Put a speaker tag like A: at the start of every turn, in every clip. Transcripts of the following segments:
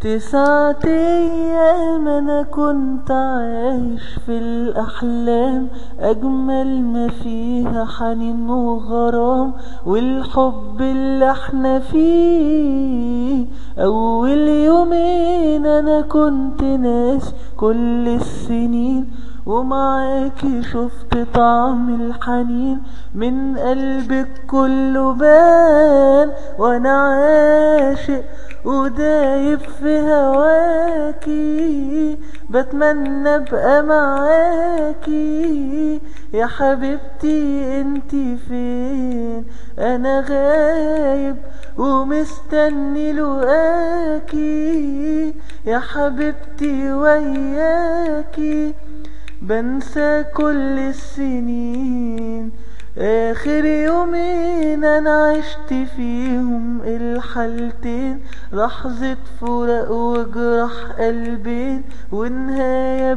A: تسعة أيام أنا كنت عايش في الأحلام أجمل ما فيها حنين وغرام والحب اللي احنا فيه أول يومين أنا كنت ناس كل السنين ومعاكي شفت طعم الحنين من قلبك كله بان وانا عاشق ودايب في هواكي بتمنى ابقى معاكي يا حبيبتي انتي فين انا غايب ومستني لقاكي يا حبيبتي وياكي بنسى كل السنين آخر يومين أنا عشت فيهم الحالتين لحظة فراق وجرح قلبين ونهاية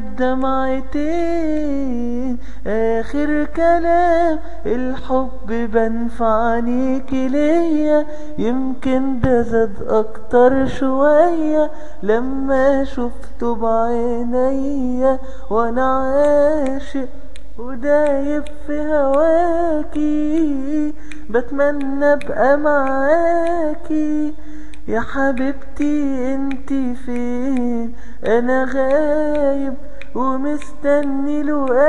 A: بدمعتين آخر كلام الحب بنفعنيك ليا يمكن ده زاد أكتر شوية لما شفته بعينيا وأنا عاشق ودايب في هواكي بتمنى ابقى معاكي يا حبيبتي انتي فين انا غايب ومستني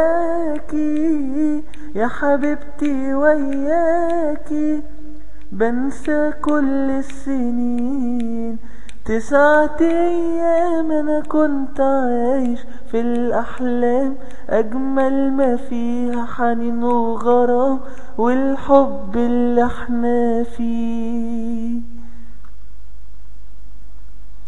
A: لقاكي يا حبيبتي وياكي بنسى كل السنين تسعة أيام أنا كنت عايش في الأحلام أجمل ما فيها حنين وغرام والحب اللي احنا فيه